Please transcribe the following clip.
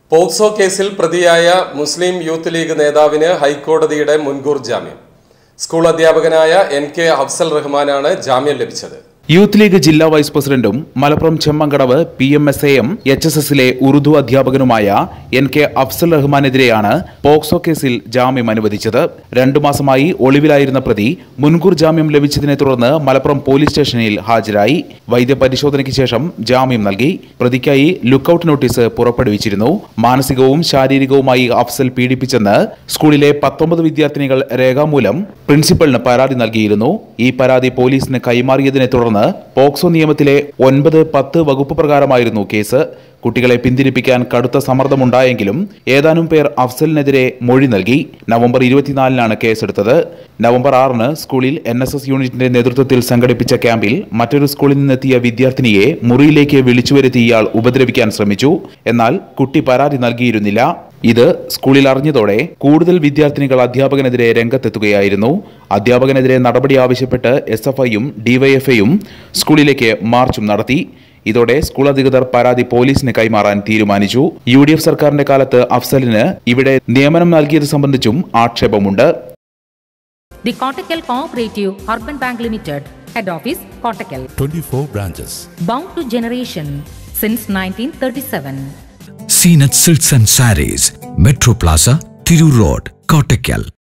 POCSO കേസിൽ പ്രതിയായ മുസ്ലിം youth league നേതാവിന് ഹൈക്കോടതിയുടെ മുൻകൂർ ജാമ്യം സ്കൂൾ അധ്യാപകനായ എൻ കെ അഫ്സൽ റഹ്മാനാണ് ജാമ്യം ലഭിച്ചത് യൂത്ത് ലീഗ് ജില്ലാ വൈസ് പ്രസിഡന്റും Malappuram Chemmankadavu P M S A M H S എസിലെ ഉറുദു അധ്യാപകനുമായ എൻ കെ അഫ്സൽ റഹ്മാനെതിരെയാണ് പോക്സോ കേസിൽ ജാമ്യം അനുവദിച്ചത് രണ്ടു മാസമായി ഒളിവിലായിരുന്ന പ്രതി മുൻകൂർ ജാമ്യം ലഭിച്ചതിനെ തുടർന്ന് മലപ്പുറം പോലീസ് സ്റ്റേഷനിൽ ഹാജരായി വൈദ്യപരിശോധനയ്ക്ക് ശേഷം ജാമ്യം നൽകി പ്രതിക്കായി ലുക്കൌട്ട് നോട്ടീസ് പുറപ്പെടുവിച്ചിരുന്നു മാനസികവും ശാരീരികവുമായി അഫ്സൽ പീഡിപ്പിച്ചെന്ന് സ്കൂളിലെ പത്തൊമ്പത് വിദ്യാർത്ഥിനികൾ രേഖാമൂലം പ്രിൻസിപ്പലിന് പരാതി നൽകിയിരുന്നു ഈ പരാതി പോലീസിന് കൈമാറിയതിനെ തുടർന്ന് പോക്സോ നിയമത്തിലെ ഒൻപത് പത്ത് വകുപ്പ് പ്രകാരമായിരുന്നു കേസ് കുട്ടികളെ പിന്തിരിപ്പിക്കാൻ കടുത്ത സമ്മർദ്ദമുണ്ടായെങ്കിലും ഏതാനും പേർ അഫ്സലിനെതിരെ മൊഴി നൽകി നവംബർ ഇരുപത്തിനാലിനാണ് കേസെടുത്തത് നവംബർ ആറിന് സ്കൂളിൽ എൻ എസ് എസ് യൂണിറ്റിന്റെ നേതൃത്വത്തിൽ സംഘടിപ്പിച്ച ക്യാമ്പിൽ മറ്റൊരു സ്കൂളിൽ നിന്നെത്തിയ വിദ്യാർത്ഥിനിയെ മുറിയിലേക്ക് വിളിച്ചുവരുത്തി ഇയാൾ ഉപദ്രവിക്കാൻ ശ്രമിച്ചു എന്നാൽ കുട്ടി പരാതി നൽകിയിരുന്നില്ല ഇത് സ്കൂളിൽ അറിഞ്ഞതോടെ കൂടുതൽ വിദ്യാർത്ഥിനികൾ അധ്യാപകനെതിരെ രംഗത്തെത്തുകയായിരുന്നു അധ്യാപകനെതിരെ നടപടി ആവശ്യപ്പെട്ട് എസ് എഫ് ഐയും ഡിവൈഎഫ്ഐയും സ്കൂളിലേക്ക് മാർച്ചും നടത്തി ഇതോടെ സ്കൂൾ അധികൃതർ പരാതി പോലീസിന് കൈമാറാൻ തീരുമാനിച്ചു യു ഡി എഫ് സർക്കാരിന്റെ കാലത്ത് അഫ്സലിന് ഇവിടെ നിയമനം നൽകിയത് സംബന്ധിച്ചും ആക്ഷേപമുണ്ട് The Kottakkal Cooperative Urban Bank Limited, Head Office, Kottakkal. 24 branches. Bound to generation since 1937. Seenat Silks and Saris, Metro Plaza, Thiru Road, Kottakkal.